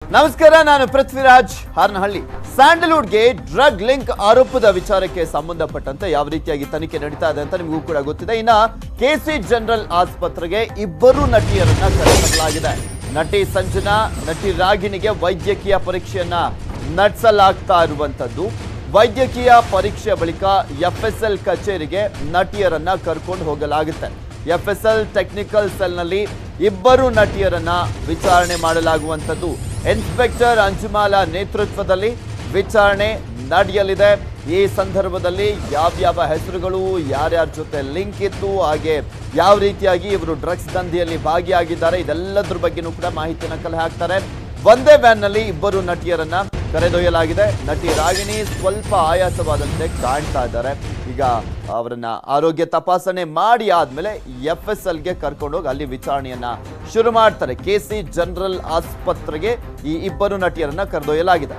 ನಮಸ್ಕಾರ ನಾನು ಪೃಥ್ವಿರಾಜ್ ಹಾರನಹಳ್ಳಿ ಸ್ಯಾಂಡಲ್ವುಡ್ಗೆ ಡ್ರಗ್ ಲಿಂಕ್ ಆರೋಪದ ವಿಚಾರಕ್ಕೆ ಸಂಬಂಧಪಟ್ಟಂತೆ ಯಾವ ರೀತಿಯಾಗಿ ತನಿಖೆ ನಡೀತಾ ಇದೆ ಅಂತ ನಿಮಗೂ ಕೂಡ ಗೊತ್ತಿದೆ ಇನ್ನ ಕೆಸಿ ಜನರಲ್ ಆಸ್ಪತ್ರೆಗೆ ಇಬ್ಬರು ನಟಿಯರನ್ನ ಕರೆತರಲಾಗಿದೆ ನಟಿ ಸಂಜನಾ ನಟಿ ರಾಗಿಣಿಗೆ ವೈದ್ಯಕೀಯ ಪರೀಕ್ಷೆಯನ್ನ ನಡೆಸಲಾಗ್ತಾ ಇರುವಂತದ್ದು ವೈದ್ಯಕೀಯ ಪರೀಕ್ಷೆ ಬಳಿಕ ಎಫ್ಎಸ್ಎಲ್ ಕಚೇರಿಗೆ ನಟಿಯರನ್ನ ಕರ್ಕೊಂಡು ಹೋಗಲಾಗುತ್ತೆ ಎಫ್ಎಸ್ಎಲ್ ಟೆಕ್ನಿಕಲ್ ಸೆಲ್ನಲ್ಲಿ ಇಬ್ಬರು ನಟಿಯರನ್ನ ವಿಚಾರಣೆ ಮಾಡಲಾಗುವಂಥದ್ದು ಇನ್ಸ್ಪೆಕ್ಟರ್ ಅಂಜುಮಾಲಾ ನೇತೃತ್ವದಲ್ಲಿ ವಿಚಾರಣೆ ನಡೆಯಲಿದೆ ಈ ಸಂದರ್ಭದಲ್ಲಿ ಯಾವ್ಯಾವ ಹೆಸರುಗಳು ಯಾರ್ಯಾರ ಜೊತೆ ಲಿಂಕ್ ಇತ್ತು ಹಾಗೆ ಯಾವ ರೀತಿಯಾಗಿ ಇವರು ಡ್ರಗ್ಸ್ ದಂಧೆಯಲ್ಲಿ ಭಾಗಿಯಾಗಿದ್ದಾರೆ ಇದೆಲ್ಲದ್ರ ಬಗ್ಗೆನೂ ಕೂಡ ಮಾಹಿತಿಯನ್ನು ಕಲೆ ಹಾಕ್ತಾರೆ ಒಂದೇ ವ್ಯಾನ್ನಲ್ಲಿ ಇಬ್ಬರು ನಟಿಯರನ್ನ ಕರೆದೊಯ್ಯಲಾಗಿದೆ ನಟಿ ರಾಗಿಣಿ ಸ್ವಲ್ಪ ಆಯಾಸವಾದಂತೆ ಕಾಣ್ತಾ ಇದ್ದಾರೆ ಈಗ ಅವರನ್ನ ಆರೋಗ್ಯ ತಪಾಸಣೆ ಮಾಡಿ ಆದ್ಮೇಲೆ ಎಫ್ ಎಸ್ ಎಲ್ಗೆ ಕರ್ಕೊಂಡೋಗಿ ಅಲ್ಲಿ ವಿಚಾರಣೆಯನ್ನ ಶುರು ಮಾಡ್ತಾರೆ ಕೆ ಸಿ ಜನರಲ್ ಆಸ್ಪತ್ರೆಗೆ ಈ ಇಬ್ಬರು ನಟಿಯರನ್ನ ಕರೆದೊಯ್ಯಲಾಗಿದೆ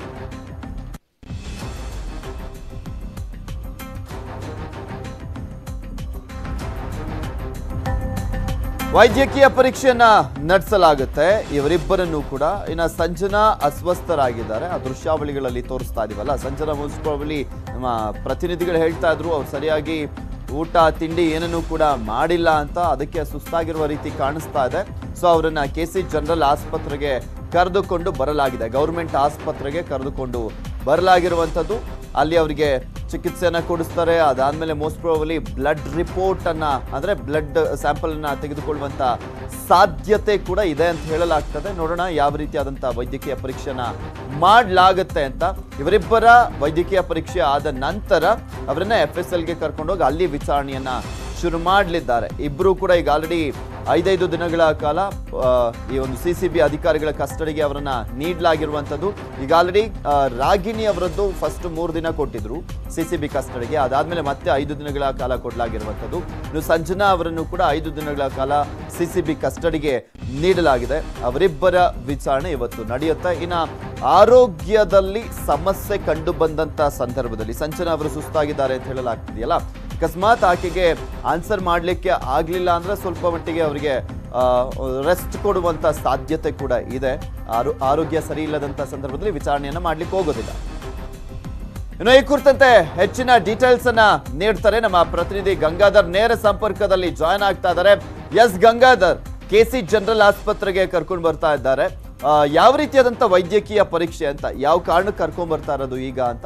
ವೈದ್ಯಕೀಯ ಪರೀಕ್ಷೆಯನ್ನ ನಡೆಸಲಾಗುತ್ತೆ ಇವರಿಬ್ಬರನ್ನು ಕೂಡ ಇನ್ನ ಸಂಜನಾ ಅಸ್ವಸ್ಥರಾಗಿದ್ದಾರೆ ಆ ದೃಶ್ಯಾವಳಿಗಳಲ್ಲಿ ತೋರಿಸ್ತಾ ಇದೀವಲ್ಲ ಸಂಜನಾ ಮುನ್ಸಿಪಾವಳಿ ನಮ್ಮ ಪ್ರತಿನಿಧಿಗಳು ಹೇಳ್ತಾ ಇದ್ರು ಅವ್ರು ಸರಿಯಾಗಿ ಊಟ ತಿಂಡಿ ಏನನ್ನೂ ಕೂಡ ಮಾಡಿಲ್ಲ ಅಂತ ಅದಕ್ಕೆ ಸುಸ್ತಾಗಿರುವ ರೀತಿ ಕಾಣಿಸ್ತಾ ಇದೆ ಸೊ ಅವರನ್ನ ಕೆ ಸಿ ಜನರಲ್ ಆಸ್ಪತ್ರೆಗೆ ಕರೆದುಕೊಂಡು ಬರಲಾಗಿದೆ ಗೌರ್ಮೆಂಟ್ ಆಸ್ಪತ್ರೆಗೆ ಕರೆದುಕೊಂಡು ಬರಲಾಗಿರುವಂಥದ್ದು ಅಲ್ಲಿ ಅವರಿಗೆ ಚಿಕಿತ್ಸೆಯನ್ನ ಕೊಡಿಸ್ತಾರೆ ಅದಾದ್ಮೇಲೆ ಮೋಸ್ಟ್ ಪ್ರಾಬಲಿ ಬ್ಲಡ್ ರಿಪೋರ್ಟ್ ಅನ್ನ ಅಂದ್ರೆ ಬ್ಲಡ್ ಸ್ಯಾಂಪಲ್ ಅನ್ನ ತೆಗೆದುಕೊಳ್ಳುವಂತ ಸಾಧ್ಯತೆ ಕೂಡ ಇದೆ ಅಂತ ಹೇಳಲಾಗ್ತದೆ ನೋಡೋಣ ಯಾವ ರೀತಿಯಾದಂತಹ ವೈದ್ಯಕೀಯ ಪರೀಕ್ಷೆನ ಮಾಡಲಾಗುತ್ತೆ ಅಂತ ಇವರಿಬ್ಬರ ವೈದ್ಯಕೀಯ ಪರೀಕ್ಷೆ ಆದ ನಂತರ ಅವರನ್ನ ಎಫ್ ಎಸ್ ಎಲ್ಗೆ ಕರ್ಕೊಂಡೋಗಿ ಅಲ್ಲಿ ವಿಚಾರಣೆಯನ್ನ ಶುರು ಮಾಡಲಿದ್ದಾರೆ ಇಬ್ಬರು ಕೂಡ ಈಗ ಆಲ್ರೆಡಿ ಐದೈದು ದಿನಗಳ ಕಾಲ ಆ, ಈ ಒಂದು ಸಿ ಸಿ ಬಿ ಅಧಿಕಾರಿಗಳ ಕಸ್ಟಡಿಗೆ ಅವರನ್ನ ನೀಡಲಾಗಿರುವಂಥದ್ದು ಈಗ ಆಲ್ರೆಡಿ ರಾಗಿಣಿ ಅವರದ್ದು ಫಸ್ಟ್ ಮೂರು ದಿನ ಕೊಟ್ಟಿದ್ರು ಸಿ ಸಿ ಬಿ ಕಸ್ಟಡಿಗೆ ಅದಾದ್ಮೇಲೆ ಮತ್ತೆ ಐದು ದಿನಗಳ ಕಾಲ ಕೊಡಲಾಗಿರುವಂಥದ್ದು ಇನ್ನು ಸಂಜನಾ ಅವರನ್ನು ಕೂಡ ಐದು ದಿನಗಳ ಕಾಲ ಸಿ ಸಿ ಬಿ ಕಸ್ಟಡಿಗೆ ನೀಡಲಾಗಿದೆ ಅವರಿಬ್ಬರ ವಿಚಾರಣೆ ಇವತ್ತು ನಡೆಯುತ್ತೆ ಇನ್ನ ಆರೋಗ್ಯದಲ್ಲಿ ಸಮಸ್ಯೆ ಕಂಡು ಬಂದಂತ ಸಂದರ್ಭದಲ್ಲಿ ಸಂಜನಾ ಅವರು ಸುಸ್ತಾಗಿದ್ದಾರೆ ಅಂತ ಹೇಳಲಾಗ್ತಿದೆಯಲ್ಲ ಅಕಸ್ಮಾತ್ ಆಕೆಗೆ ಆನ್ಸರ್ ಮಾಡಲಿಕ್ಕೆ ಆಗಲಿಲ್ಲ ಅಂದ್ರೆ ಸ್ವಲ್ಪ ಮಟ್ಟಿಗೆ ಅವರಿಗೆ ರೆಸ್ಟ್ ಕೊಡುವಂತ ಸಾಧ್ಯತೆ ಕೂಡ ಇದೆ ಆರೋ- ಆರೋಗ್ಯ ಸರಿ ಇಲ್ಲದಂತ ಸಂದರ್ಭದಲ್ಲಿ ವಿಚಾರಣೆಯನ್ನ ಮಾಡ್ಲಿಕ್ಕೆ ಹೋಗೋದಿಲ್ಲ ಇನ್ನು ಈ ಕುರಿತಂತೆ ಹೆಚ್ಚಿನ ಡೀಟೇಲ್ಸ್ ಅನ್ನ ನೀಡ್ತಾರೆ ನಮ್ಮ ಪ್ರತಿನಿಧಿ ಗಂಗಾಧರ್ ನೇರ ಸಂಪರ್ಕದಲ್ಲಿ ಜಾಯ್ನ್ ಆಗ್ತಾ ಇದ್ದಾರೆ ಎಸ್ ಗಂಗಾಧರ್ ಕೆಸಿ ಜನರಲ್ ಆಸ್ಪತ್ರೆಗೆ ಕರ್ಕೊಂಡು ಬರ್ತಾ ಇದ್ದಾರೆ ಆ, ಯಾವ ರೀತಿಯಾದಂತ ವೈದ್ಯಕೀಯ ಪರೀಕ್ಷೆ ಅಂತ ಯಾವ ಕಾರಣಕ್ಕೆ ಕರ್ಕೊಂಡ್ ಬರ್ತಾ ಇರೋದು ಈಗ ಅಂತ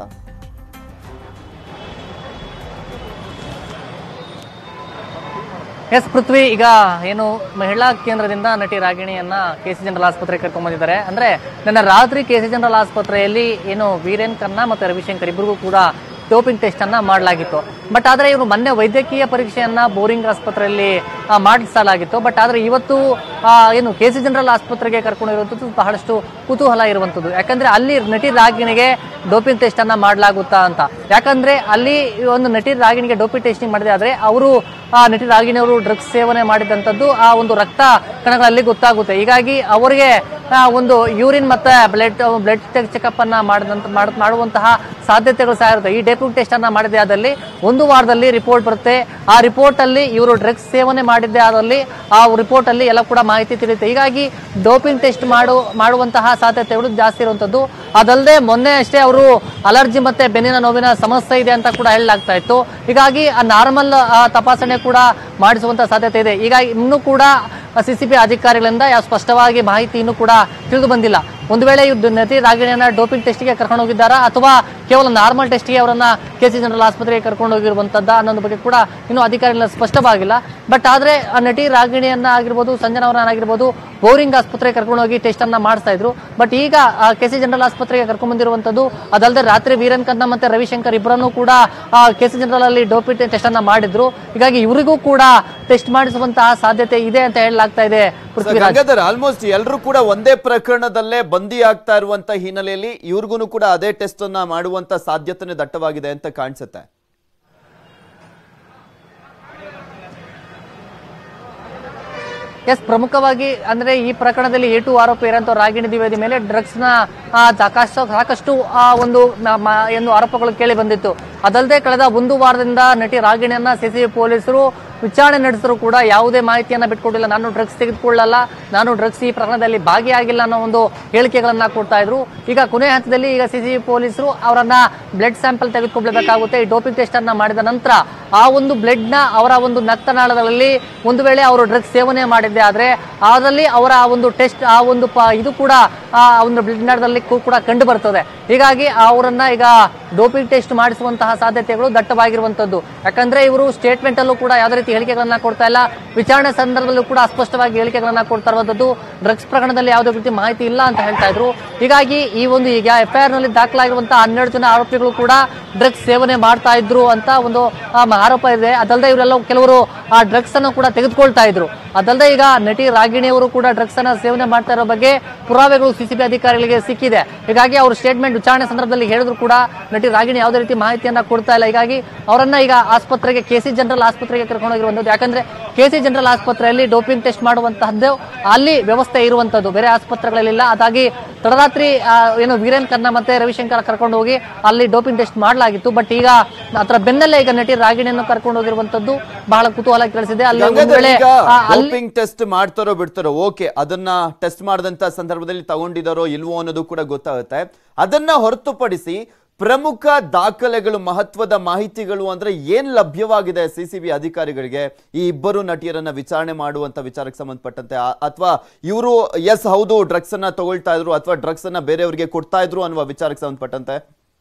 ಎಸ್ ಪೃಥ್ವಿ ಈಗ ಏನು ಮಹಿಳಾ ಕೇಂದ್ರದಿಂದ ನಟಿ ರಾಗಿಣಿಯನ್ನ ಕೆ ಸಿ ಜನರಲ್ ಆಸ್ಪತ್ರೆಗೆ ಕರ್ಕೊಂಡ್ ಬಂದಿದ್ದಾರೆ ಅಂದ್ರೆ ನನ್ನ ರಾತ್ರಿ ಕೆ ಸಿ ಜನರಲ್ ಆಸ್ಪತ್ರೆಯಲ್ಲಿ ಏನು ವೀರೇನ್ ಖನ್ನಾ ಮತ್ತೆ ರವಿಶಂಕರ್ ಇಬ್ಬರಿಗೂ ಕೂಡ ಡೋಪಿಂಗ್ ಟೆಸ್ಟ್ ಅನ್ನ ಮಾಡಲಾಗಿತ್ತು ಬಟ್ ಆದ್ರೆ ಇವರು ಮೊನ್ನೆ ವೈದ್ಯಕೀಯ ಪರೀಕ್ಷೆಯನ್ನ ಬೋರಿಂಗ್ ಆಸ್ಪತ್ರೆಯಲ್ಲಿ ಆ, ಮಾಡಿಸಲಾಗಿತ್ತು ಬಟ್ ಆದ್ರೆ ಇವತ್ತು ಆ, ಏನು ಕೆ ಸಿ ಜನರಲ್ ಆಸ್ಪತ್ರೆಗೆ ಕರ್ಕೊಂಡಿರುವಂಥದ್ದು ಬಹಳಷ್ಟು ಕುತೂಹಲ ಇರುವಂಥದ್ದು ಯಾಕಂದ್ರೆ ಅಲ್ಲಿ ನಟಿ ರಾಗಿಣಿಗೆ ಡೋಪಿಂಗ್ ಟೆಸ್ಟ್ ಅನ್ನ ಮಾಡಲಾಗುತ್ತಾ ಅಂತ ಯಾಕಂದ್ರೆ ಅಲ್ಲಿ ಒಂದು ನಟಿ ರಾಗಿಣಿಗೆ ಡೋಪಿಂಗ್ ಟೆಸ್ಟಿಂಗ್ ಮಾಡಿದೆ ಆದ್ರೆ ಅವರು ಆ ನಟಿ ರಾಗಿಣಿ ಅವರು ಡ್ರಗ್ಸ್ ಸೇವನೆ ಮಾಡಿದಂಥದ್ದು ಆ ಒಂದು ರಕ್ತ ಕಣಗಳಲ್ಲಿ ಗೊತ್ತಾಗುತ್ತೆ ಹೀಗಾಗಿ ಅವರಿಗೆ ಆ, ಒಂದು ಯೂರಿನ್ ಮತ್ತೆ ಬ್ಲಡ್ ಬ್ಲಡ್ ಚೆಕಪ್ ಅನ್ನ ಮಾಡಿದಂತ ಮಾಡ್- ಮಾಡುವಂತಹ ಸಾಧ್ಯತೆಗಳು ಸಹ ಇರುತ್ತೆ ಈ ಡೇಪಿಂಗ್ ಟೆಸ್ಟ್ ಅನ್ನ ಮಾಡಿದೆ ಆದಲ್ಲಿ ಒಂದು ವಾರದಲ್ಲಿ ರಿಪೋರ್ಟ್ ಬರುತ್ತೆ ಆ ರಿಪೋರ್ಟ್ ಅಲ್ಲಿ ಇವರು ಡ್ರಗ್ಸ್ ಸೇವನೆ ಮಾಡಿದ್ದೆ ಆದಲ್ಲಿ ಆ ರಿಪೋರ್ಟ್ ಅಲ್ಲಿ ಎಲ್ಲ ಕೂಡ ಮಾಹಿತಿ ತಿಳಿಯುತ್ತೆ ಹೀಗಾಗಿ ಡೋಪಿಂಗ್ ಟೆಸ್ಟ್ ಮಾಡು ಮಾಡುವಂತಹ ಸಾಧ್ಯತೆಗಳು ಜಾಸ್ತಿ ಇರುವಂತದ್ದು ಅದಲ್ಲದೆ ಮೊನ್ನೆ ಅಷ್ಟೇ ಅವರು ಅಲರ್ಜಿ ಮತ್ತೆ ಬೆನ್ನಿನ ನೋವಿನ ಸಮಸ್ಯೆ ಇದೆ ಅಂತ ಕೂಡ ಹೇಳಲಾಗ್ತಾ ಇತ್ತು ಹೀಗಾಗಿ ಆ ನಾರ್ಮಲ್ ತಪಾಸಣೆ ಕೂಡ ಮಾಡಿಸುವಂತ ಸಾಧ್ಯತೆ ಇದೆ ಈಗ ಇನ್ನೂ ಕೂಡ ಸಿ ಸಿ ಬಿ ಅಧಿಕಾರಿಗಳಿಂದ ಯಾವ ಸ್ಪಷ್ಟವಾಗಿ ಮಾಹಿತಿ ಇನ್ನೂ ಕೂಡ ತಿಳಿದು ಬಂದಿಲ್ಲ ಒಂದು ವೇಳೆ ಇವ್ರು ನಟಿ ರಾಗಿಣಿಯನ್ನ ಡೋಪಿಂಗ್ ಟೆಸ್ಟ್ಗೆ ಕರ್ಕೊಂಡು ಹೋಗಿದ್ದಾರಾ ಅಥವಾ ಕೇವಲ ನಾರ್ಮಲ್ ಟೆಸ್ಟ್ಗೆ ಅವರನ್ನ ಕೆ ಸಿ ಜನರಲ್ ಆಸ್ಪತ್ರೆಗೆ ಕರ್ಕೊಂಡು ಹೋಗಿರುವಂತದ್ದ ಅನ್ನೋದ್ರ ಬಗ್ಗೆ ಕೂಡ ಇನ್ನೂ ಅಧಿಕಾರಿಗಳ ಸ್ಪಷ್ಟವಾಗಿಲ್ಲ ಬಟ್ ಆದ್ರೆ ಆ ನಟಿ ರಾಗಿಣಿಯನ್ನ ಆಗಿರ್ಬೋದು ಸಂಜನಾ ಅವರನ್ನ ಆಗಿರ್ಬೋದು ಬೋರಿಂಗ್ ಆಸ್ಪತ್ರೆಗೆ ಕರ್ಕೊಂಡು ಹೋಗಿ ಟೆಸ್ಟ್ ಅನ್ನ ಮಾಡಿಸ್ತಾ ಇದ್ರು ಬಟ್ ಈಗ ಕೆ ಸಿ ಜನರಲ್ ಆಸ್ಪತ್ರೆಗೆ ಕರ್ಕೊಂಡ್ ಬಂದಿರುವಂತದ್ದು ಅದಲ್ಲದೆ ರಾತ್ರಿ ವೀರನ್ ಖನ್ನಾ ಮತ್ತೆ ರವಿಶಂಕರ್ ಇಬ್ಬರನ್ನು ಕೂಡ ಕೆ ಸಿ ಜನರಲ್ ಅಲ್ಲಿ ಡೋಪಿಂಗ್ ಟೆಸ್ಟ್ ಅನ್ನ ಮಾಡಿದ್ರು ಹೀಗಾಗಿ ಇವರಿಗೂ ಕೂಡ ಟೆಸ್ಟ್ ಮಾಡಿಸುವಂತಹ ಸಾಧ್ಯತೆ ಇದೆ ಅಂತ ಹೇಳಲಾಗ್ತಾ ಇದೆ ಪೃಥ್ವಿರಾಜ್ ಗಂಗಾಧರ್ ಆಲ್ಮೋಸ್ಟ್ ಎಲ್ಲರೂ ಕೂಡ ಒಂದೇ ಪ್ರಕರಣದಲ್ಲೇ ಬಂದಿ ಆಗ್ತಾ ಇರುವಂತ ಹಿನ್ನೆಲೆಯಲ್ಲಿ ಇವ್ರಿಗೂ ಕೂಡ ಅದೇ ಟೆಸ್ಟ್ ಅನ್ನ ಮಾಡುವಂತ ಸಾಧ್ಯತೆ ದಟ್ಟವಾಗಿದೆ ಅಂತ ಕಾಣಿಸುತ್ತೆ ಎಸ್ ಪ್ರಮುಖವಾಗಿ ಅಂದ್ರೆ ಈ ಪ್ರಕರಣದಲ್ಲಿ ಎ ಟು ಆರೋಪಿ ಇರೋಂಥ ರಾಗಿಣಿ ದ್ವಿವೇದಿ ಮೇಲೆ ಡ್ರಗ್ಸ್ ನ ಆ, ಸಾಕಷ್ಟು ಸಾಕಷ್ಟು ಆ ಒಂದು ಮ- ಮ- ಏನು ಆರೋಪಗಳು ಕೇಳಿ ಬಂದಿತ್ತು ಅದಲ್ಲದೆ ಕಳೆದ ಒಂದು ವಾರದಿಂದ ನಟಿ ರಾಗಿಣಿಯನ್ನ ಸಿಸಿಬಿ ಪೊಲೀಸರು ವಿಚಾರಣೆ ನಡೆಸಿದ್ರು ಕೂಡ ಯಾವುದೇ ಮಾಹಿತಿಯನ್ನ ಬಿಟ್ಕೊಟ್ಟಿಲ್ಲ ನಾನು ಡ್ರಗ್ಸ್ ತೆಗೆದುಕೊಳ್ಳಲ್ಲ ನಾನು ಡ್ರಗ್ಸ್ ಈ ಪ್ರಕರಣದಲ್ಲಿ ಭಾಗಿಯಾಗಿಲ್ಲ ಅನ್ನೋ ಒಂದು ಹೇಳಿಕೆಗಳನ್ನ ಕೊಡ್ತಾ ಇದ್ರು ಈಗ ಕೊನೆ ಹಂತದಲ್ಲಿ ಈಗ ಸಿಸಿಬಿ ಪೊಲೀಸರು ಅವರನ್ನ ಬ್ಲಡ್ ಸ್ಯಾಂಪಲ್ ತೆಗೆದುಕೊಳ್ಬೇಕಾಗುತ್ತೆ ಈ ಡೋಪಿಂಗ್ ಟೆಸ್ಟ್ ಅನ್ನ ಮಾಡಿದ ನಂತರ ಆ ಒಂದು ಬ್ಲಡ್ ನ ಅವರ ಒಂದು ನಕ್ತನಾಳದಲ್ಲಿ ಒಂದು ವೇಳೆ ಅವರು ಡ್ರಗ್ಸ್ ಸೇವನೆ ಮಾಡಿದ್ದೆ ಆದ್ರೆ ಅದರಲ್ಲಿ ಅವರ ಆ ಒಂದು ಟೆಸ್ಟ್ ಆ ಒಂದು ಪ- ಇದು ಕೂಡ ಆ ಒಂದು ಬ್ಲಡ್ ನಾಳದಲ್ಲಿ ಕೂಡ ಕಂಡು ಬರ್ತದೆ ಹೀಗಾಗಿ ಅವರನ್ನ ಈಗ ಡೋಪಿಂಗ್ ಟೆಸ್ಟ್ ಮಾಡಿಸುವಂತಹ ಸಾಧ್ಯತೆಗಳು ದಟ್ಟವಾಗಿರುವಂತದ್ದು ಯಾಕಂದ್ರೆ ಇವರು ಸ್ಟೇಟ್ಮೆಂಟ್ ಅಲ್ಲೂ ಕೂಡ ಯಾವುದೇ ರೀತಿ ಹೇಳಿಕೆಗಳನ್ನ ಕೊಡ್ತಾ ಇಲ್ಲ ವಿಚಾರಣೆ ಸಂದರ್ಭದಲ್ಲೂ ಕೂಡ ಅಸ್ಪಷ್ಟವಾಗಿ ಹೇಳಿಕೆಗಳನ್ನ ಕೊಡ್ತಾ ಇರುವಂತದ್ದು ಡ್ರಗ್ಸ್ ಪ್ರಕರಣದಲ್ಲಿ ಯಾವುದೇ ರೀತಿ ಮಾಹಿತಿ ಇಲ್ಲ ಅಂತ ಹೇಳ್ತಾ ಇದ್ರು ಹೀಗಾಗಿ ಈ ಒಂದು ಈಗ ಎಫ್ಐಆರ್ ನಲ್ಲಿ ದಾಖಲಾಗಿರುವಂತಹ ಹನ್ನೆರಡು ಜನ ಆರೋಪಿಗಳು ಕೂಡ ಡ್ರಗ್ಸ್ ಸೇವನೆ ಮಾಡ್ತಾ ಇದ್ರು ಅಂತ ಒಂದು ಆ, ಆರೋಪ ಇದೆ ಅದಲ್ಲದೆ ಇವರೆಲ್ಲ ಕೆಲವರು ಆ ಡ್ರಗ್ಸ್ ಅನ್ನು ಕೂಡ ತೆಗೆದುಕೊಳ್ತಾ ಇದ್ರು ಅದಲ್ಲದೆ ಈಗ ನಟಿ ರಾಗಿಣಿಯವರು ಕೂಡ ಡ್ರಗ್ಸ್ ಅನ್ನ ಸೇವನೆ ಮಾಡ್ತಾ ಇರೋ ಬಗ್ಗೆ ಪುರಾವೆಗಳು ಸಿಸಿಬಿ ಅಧಿಕಾರಿಗಳಿಗೆ ಸಿಕ್ಕಿದೆ ಹೀಗಾಗಿ ಅವರು ಸ್ಟೇಟ್ಮೆಂಟ್ ವಿಚಾರಣೆ ಸಂದರ್ಭದಲ್ಲಿ ಹೇಳಿದ್ರು ಕೂಡ ನಟಿ ರಾಗಿಣಿ ಯಾವುದೇ ರೀತಿ ಮಾಹಿತಿಯನ್ನ ಕೊಡ್ತಾ ಇಲ್ಲ ಹೀಗಾಗಿ ಅವರನ್ನ ಈಗ ಆಸ್ಪತ್ರೆಗೆ ಕೆಸಿ ಜನರಲ್ ಆಸ್ಪತ್ರೆಗೆ ಕರ್ಕೊಂಡು ಹೋಗಿರುವಂತದ್ದು ಯಾಕಂದ್ರೆ ಕೆಸಿ ಜನರಲ್ ಆಸ್ಪತ್ರೆಯಲ್ಲಿ ಡೋಪಿಂಗ್ ಟೆಸ್ಟ್ ಮಾಡುವಂತಹದ್ದು ಅಲ್ಲಿ ವ್ಯವಸ್ಥೆ ಇರುವಂತದ್ದು ಬೇರೆ ಆಸ್ಪತ್ರೆಗಳಲ್ಲಿಲ್ಲ ಅದಾಗಿ ತಡರಾತ್ರಿ ಆ, ಏನು ವೀರೇನ್ ಖನ್ನಾ ಮತ್ತೆ ರವಿಶಂಕರ್ ಕರ್ಕೊಂಡು ಹೋಗಿ ಅಲ್ಲಿ ಡೋಪಿಂಗ್ ಟೆಸ್ಟ್ ಮಾಡಲಾಗಿತ್ತು ಬಟ್ ಈಗ ಅದರ ಬೆನ್ನಲ್ಲೇ ಈಗ ನಟಿ ರಾಗಿಣಿಯನ್ನು ಕರ್ಕೊಂಡು ಹೋಗಿರುವಂತದ್ದು ಬಹಳ ಕುತೂಹಲ ಕೇಳಿಸಿದೆ ಅಲ್ಲಿ ಒಂದು ಗಂಗಾಧರ್ ವೇಳೆ ಈಗ ಆ, ಅಲ್ಲಿ ಡೋಪಿಂಗ್ ಟೆಸ್ಟ್ ಮಾಡ್ತಾರೋ ಬಿಡ್ತಾರೋ ಓಕೆ ಅದನ್ನ ಟೆಸ್ಟ್ ಮಾಡಿದಂತ ಸಂದರ್ಭದಲ್ಲಿ ತಗೊಂಡಿದಾರೋ ಇಲ್ವೋ ಅನ್ನೋದು ಕೂಡ ಗೊತ್ತಾಗುತ್ತೆ ಅದನ್ನ ಹೊರತುಪಡಿಸಿ ಪ್ರಮುಖ ದಾಖಲೆಗಳು ಮಹತ್ವದ ಮಾಹಿತಿಗಳು ಅಂದ್ರೆ ಏನ್ ಲಭ್ಯವಾಗಿದೆ ಸಿಸಿಬಿ ಅಧಿಕಾರಿಗಳಿಗೆ ಈ ಇಬ್ಬರು ನಟಿಯರನ್ನ ವಿಚಾರಣೆ ಮಾಡುವಂತ ವಿಚಾರಕ್ಕೆ ಸಂಬಂಧಪಟ್ಟಂತೆ ಅಥವಾ ಇವರು ಎಸ್ ಹೌದು ಡ್ರಗ್ಸ್ ಅನ್ನ ತಗೊಳ್ತಾ ಇದ್ರು ಅಥವಾ ಡ್ರಗ್ಸ್ ಅನ್ನ ಬೇರೆಯವರಿಗೆ ಕೊಡ್ತಾ ಇದ್ರು ಅನ್ನುವ ವಿಚಾರಕ್ಕೆ ಸಂಬಂಧಪಟ್ಟಂತೆ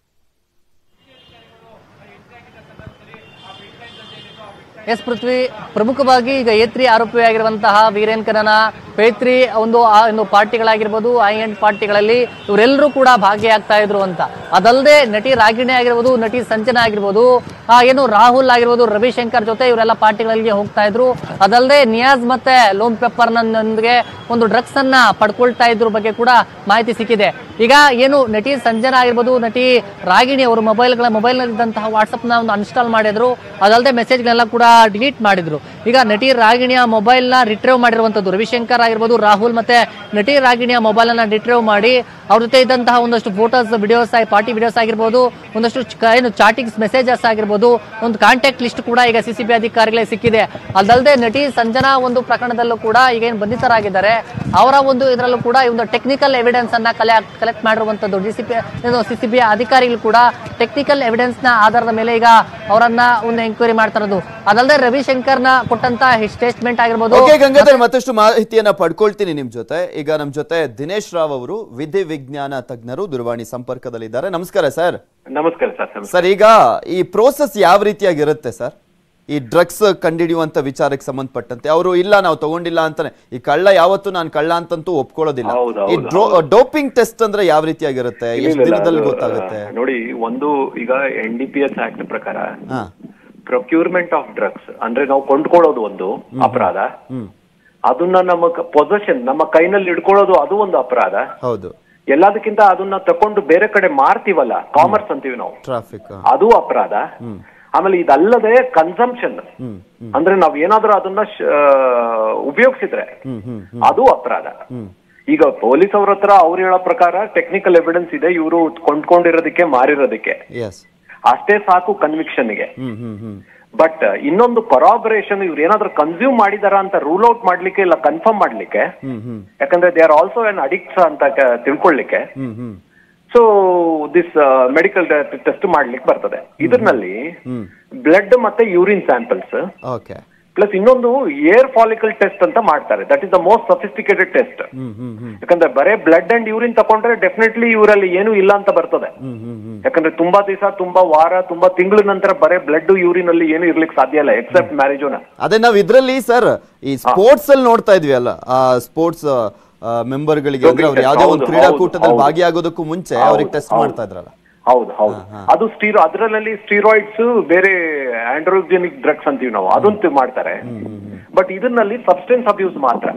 ಎಸ್ ಪೃಥ್ವಿ ಪ್ರಮುಖವಾಗಿ ಈಗ ಏತ್ರಿ ಆರೋಪಿಯಾಗಿರುವಂತಹ ವೀರೇನ್ ಕನನ ಪೇತ್ರಿ ಒಂದು ಆ ಒಂದು ಪಾರ್ಟಿಗಳಾಗಿರ್ಬೋದು ಐ ಎಂಡ್ ಪಾರ್ಟಿಗಳಲ್ಲಿ ಇವರೆಲ್ಲರೂ ಕೂಡ ಭಾಗಿಯಾಗ್ತಾ ಇದ್ರು ಅಂತ ಅದಲ್ಲದೆ ನಟಿ ರಾಗಿಣಿ ಆಗಿರ್ಬೋದು ನಟಿ ಸಂಜನಾ ಆಗಿರ್ಬೋದು ಆ ಏನು ರಾಹುಲ್ ಆಗಿರ್ಬೋದು ರವಿಶಂಕರ್ ಜೊತೆ ಇವರೆಲ್ಲ ಪಾರ್ಟಿಗಳಿಗೆ ಹೋಗ್ತಾ ಇದ್ರು ಅದಲ್ಲದೆ ನಿಯಾಜ್ ಮತ್ತೆ ಲೋಮ್ ಪೆಪ್ಪರ್ ನೊಂದಿಗೆ ಒಂದು ಡ್ರಗ್ಸ್ ಅನ್ನ ಪಡ್ಕೊಳ್ತಾ ಇದ್ರ ಬಗ್ಗೆ ಕೂಡ ಮಾಹಿತಿ ಸಿಕ್ಕಿದೆ ಈಗ ಏನು ನಟಿ ಸಂಜನಾ ಆಗಿರ್ಬೋದು ನಟಿ ರಾಗಿಣಿ ಅವರು ಮೊಬೈಲ್ಗಳ ಮೊಬೈಲ್ನಲ್ಲಿದ್ದಂತಹ ವಾಟ್ಸಪ್ನ ಒಂದು ಅನ್ಸ್ಟಾಲ್ ಮಾಡಿದ್ರು ಅದಲ್ಲದೆ ಮೆಸೇಜ್ಗಳೆಲ್ಲ ಕೂಡ ಡಿಲೀಟ್ ಮಾಡಿದ್ರು ಈಗ ನಟಿ ರಾಗಿಣಿಯ ಮೊಬೈಲ್ನ ರಿಟ್ರೈವ್ ಮಾಡಿರುವಂಥದ್ದು ರವಿಶಂಕರ್ ಆಗಿರ್ಬೋದು ರಾಹುಲ್ ಮತ್ತೆ ನಟಿ ರಾಗಿಣಿಯ ಮೊಬೈಲ್ ಅನ್ನ ರಿಟ್ರೈವ್ ಮಾಡಿ ಅವ್ರ ಜೊತೆ ಇದ್ದಂತಹ ಒಂದಷ್ಟು ಫೋಟೋಸ್ ವಿಡಿಯೋಸ್ ಪಾರ್ಟಿ ವಿಡಿಯೋಸ್ ಆಗಿರ್ಬೋದು ಒಂದಷ್ಟು ಚ- ಏನು ಚಾಟಿಂಗ್ಸ್ ಮೆಸೇಜಸ್ ಆಗಿರ್ಬೋದು ಒಂದು ಕಾಂಟ್ಯಾಕ್ಟ್ ಲಿಸ್ಟ್ ಕೂಡ ಈಗ ಸಿಸಿಬಿ ಅಧಿಕಾರಿಗಳಿಗೆ ಸಿಕ್ಕಿದೆ ಅದಲ್ಲದೆ ನಟಿ ಸಂಜನಾ ಒಂದು ಪ್ರಕರಣದಲ್ಲೂ ಕೂಡ ಈಗ ಏನು ಬಂಧಿತರಾಗಿದ್ದಾರೆ ಅವರ ಒಂದು ಇದರಲ್ಲೂ ಕೂಡ ಈ ಒಂದು ಟೆಕ್ನಿಕಲ್ ಎವಿಡೆನ್ಸ್ ಅನ್ನ ಕಲೆ ಕಲೆಕ್ಟ್ ಮಾಡಿರುವಂತದ್ದು ಡಿಸಿಪಿ ಏನು ಸಿಸಿಬಿ ಅಧಿಕಾರಿಗಳು ಕೂಡ ಟೆಕ್ನಿಕಲ್ ಎವಿಡೆನ್ಸ್ ನ ಆಧಾರದ ಮೇಲೆ ಈಗ ಅವರನ್ನ ಒಂದು ಎಂಕ್ವೈರಿ ಮಾಡ್ತಾ ಇರೋದು ಅದಲ್ಲದೆ ರವಿಶಂಕರ್ನ ಕೊಟ್ಟಂತ ಸ್ಟೇಟ್ಮೆಂಟ್ ಆಗಿರ್ಬೋದು ಓಕೆ ಗಂಗಾಧರ್ ಮತ್ತಷ್ಟು ಮಾಹಿತಿಯನ್ನ ಪಡ್ಕೊಳ್ತೀನಿ ನಿಮ್ ಜೊತೆ ಈಗ ನಮ್ ಜೊತೆ ದಿನೇಶ್ ರಾವ್ ಅವರು ವಿಧಿ ವಿಜ್ಞಾನ ತಜ್ಞರು ದೂರವಾಣಿ ಸಂಪರ್ಕದಲ್ಲಿದ್ದಾರೆ ನಮಸ್ಕಾರ ಸರ್ ನಮಸ್ಕಾರ ಸರ್ ನಮಸ್ಕಾರ. ಸರ್ ಈಗ ಈ ಪ್ರೋಸೆಸ್ ಯಾವ ರೀತಿಯಾಗಿರುತ್ತೆ ಸರ್ ಈ ಡ್ರಗ್ಸ್ ಕಂಡಿಡಿಯುವಂತ ವಿಚಾರಕ್ಕೆ ಸಂಬಂಧಪಟ್ಟಂತೆ ಅವರು ಇಲ್ಲ ನಾವು ತಗೊಂಡಿಲ್ಲ ಅಂತಾನೆ ಈ ಕಳ್ಳ ಯಾವತ್ತು ನಾನು ಕಳ್ಳ ಅಂತಂತೂ ಒಪ್ಕೊಳ್ಳೋದಿಲ್ಲ ಹೌದು, ಈ ಹೌದು, ಡೋಪಿಂಗ್ ಟೆಸ್ಟ್ ಅಂದ್ರೆ ಯಾವ ರೀತಿಯಾಗಿರುತ್ತೆ ಇಲ್ಲ, ಎಷ್ಟು ಇಲ್ಲ, ದಿನದಲ್ಲಿ ಅದು, ಗೊತ್ತಾಗುತ್ತೆ ಆ, ನೋಡಿ ಒಂದು ಈಗ N D P S act ಪ್ರಕಾರ ಹಾ ಪ್ರೊಕ್ಯೂರ್ಮೆಂಟ್ ಆಫ್ ಡ್ರಗ್ಸ್ ಅಂದ್ರೆ ನಾವು ಕೊಂಡ್ಕೊಳ್ಳೋದು ಒಂದು ಅಪರಾಧ ಹ್ಮ್ ಅದನ್ನ ನಮ್ಮ ಪೊಸೆಷನ್ ನಮ್ಮ ಕೈನಲ್ಲಿ ಇಟ್ಕೊಳ್ಳೋದು ಅದು ಒಂದು ಅಪರಾಧ ಹೌದು ಎಲ್ಲದಕ್ಕಿಂತ ಅದನ್ನ ತಕೊಂಡು ಬೇರೆ ಕಡೆ ಮಾರ್ತೀವಲ್ಲ ಕಾಮರ್ಸ್ ಅಂತೀವಿ ನಾವು ಟ್ರಾಫಿಕ್ ಅದು ಅಪರಾಧ ಆಮೇಲೆ ಇದಲ್ಲದೆ ಕನ್ಸಂಪ್ಷನ್ ಹ್ಮ್ ಹ್ಮ್ ಅಂದ್ರೆ ನಾವ್ ಏನಾದ್ರೂ ಅದನ್ನ ಶ- ಆ, ಉಪಯೋಗಿಸಿದ್ರೆ ಹ್ಮ್ ಹ್ಮ್ ಹ್ಮ್ ಅದು ಅಪರಾಧ ಹ್ಮ್ ಈಗ ಪೊಲೀಸ್ ಅವ್ರ ಹತ್ರ ಅವ್ರು ಹೇಳೋ ಪ್ರಕಾರ ಟೆಕ್ನಿಕಲ್ ಎವಿಡೆನ್ಸ್ ಇದೆ ಇವರು ಕೊಂಡ್ಕೊಂಡಿರೋದಕ್ಕೆ ಮಾರಿರೋದಕ್ಕೆ ಎಸ್ ಅಷ್ಟೇ ಸಾಕು ಕನ್ವಿಕ್ಷನ್ಗೆ ಹ್ಮ್ ಹ್ಮ್ ಹ್ಮ್ ಬಟ್ ಇನ್ನೊಂದು ಕೊರಾಬರೇಷನ್ ಇವ್ರು ಏನಾದ್ರೂ ಕನ್ಸ್ಯೂಮ್ ಮಾಡಿದಾರ ಅಂತ ರೂಲ್ ಔಟ್ ಮಾಡ್ಲಿಕ್ಕೆ ಇಲ್ಲ ಕನ್ಫರ್ಮ್ ಮಾಡ್ಲಿಕ್ಕೆ ಹ್ಮ್ ಹ್ಮ್ ಯಾಕಂದ್ರೆ they are also an addicts ಅಂತ ಕ- ತಿಳ್ಕೊಳ್ಳಿಕ್ಕೆ hmm hmm so this medical test ಮಾಡ್ಲಿಕ್ಕೆ ಬರ್ತದೆ ಇದ್ರಲ್ಲಿ ಹ್ಮ್ ಬ್ಲಡ್ ಮತ್ತೆ ಯೂರಿನ್ ಸ್ಯಾಂಪಲ್ಸ್ ಓಕೆ ಪ್ಲಸ್ ಇನ್ನೊಂದು ಏರ್ ಫಾಲಿಕಲ್ ಟೆಸ್ಟ್ ಅಂತ ಮಾಡ್ತಾರೆ that is the most sophisticated test hmm hmm hmm ಯಾಕಂದ್ರೆ ಬರೇ ಬ್ಲಡ್ ಅಂಡ್ ಯೂರಿನ್ ತಕೊಂಡ್ರೆ ಡೆಫಿನೆಟ್ಲಿ ಇವರಲ್ಲಿ ಏನು ಇಲ್ಲ ಅಂತ ಬರ್ತದೆ ಹ್ಮ್ ಹ್ಮ್ ಹ್ಮ್ ಯಾಕಂದ್ರೆ ತುಂಬಾ ದಿವಸ ತುಂಬಾ ವಾರ ತುಂಬಾ ತಿಂಗಳ ನಂತರ ಬರೇ ಬ್ಲಡ್ ಯೂರಿನ್ ಅಲ್ಲಿ ಏನು ಇರ್ಲಿಕ್ಕೆ ಸಾಧ್ಯ ಇಲ್ಲ ಎಕ್ಸೆಪ್ಟ್ ಮ್ಯಾರೇಜೋನ ಅದೇ ನಾವ್ ಇದ್ರಲ್ಲಿ ಸರ್ ಈ ಸ್ಪೋರ್ಟ್ಸ್ ಅಲ್ಲಿ ನೋಡ್ತಾ ಇದ್ವಿ ಅಲ್ಲ ಆ ಸ್ಪೋರ್ಟ್ಸ್ ಮೆಂಬರ್ ಗಳಿಗೆ ಅಂದ್ರೆ ಅವ್ರು Doping test, ಯಾವ್ದೋ ಒಂದು ಹೌದು, ಕ್ರೀಡಾಕೂಟದಲ್ಲಿ ಹೌದು. ಭಾಗಿಯಾಗೋದಕ್ಕೂ ಮುಂಚೆ ಹೌದು, ಅವ್ರಿಗೆ ಟೆಸ್ಟ್ ಹೌದು. ಮಾಡ್ತಾ ಇದ್ರಲ್ಲ ಹೌದು ಹೌದು ಅದು ಸ್ಟೀರೋ ಅದರಲ್ಲಿ ಸ್ಟೀರಾಯ್ಡ್ಸ್ ಬೇರೆ ಆಂಡ್ರೋಜೆನಿಕ್ ಡ್ರಗ್ಸ್ ಅಂತೀವಿ ನಾವು ಅದಂತೂ ಮಾಡ್ತಾರೆ ಬಟ್ ಇದರಲ್ಲಿ ಸಬ್ಸ್ಟೆನ್ಸ್ ಅಬ್ಯೂಸ್ ಮಾತ್ರ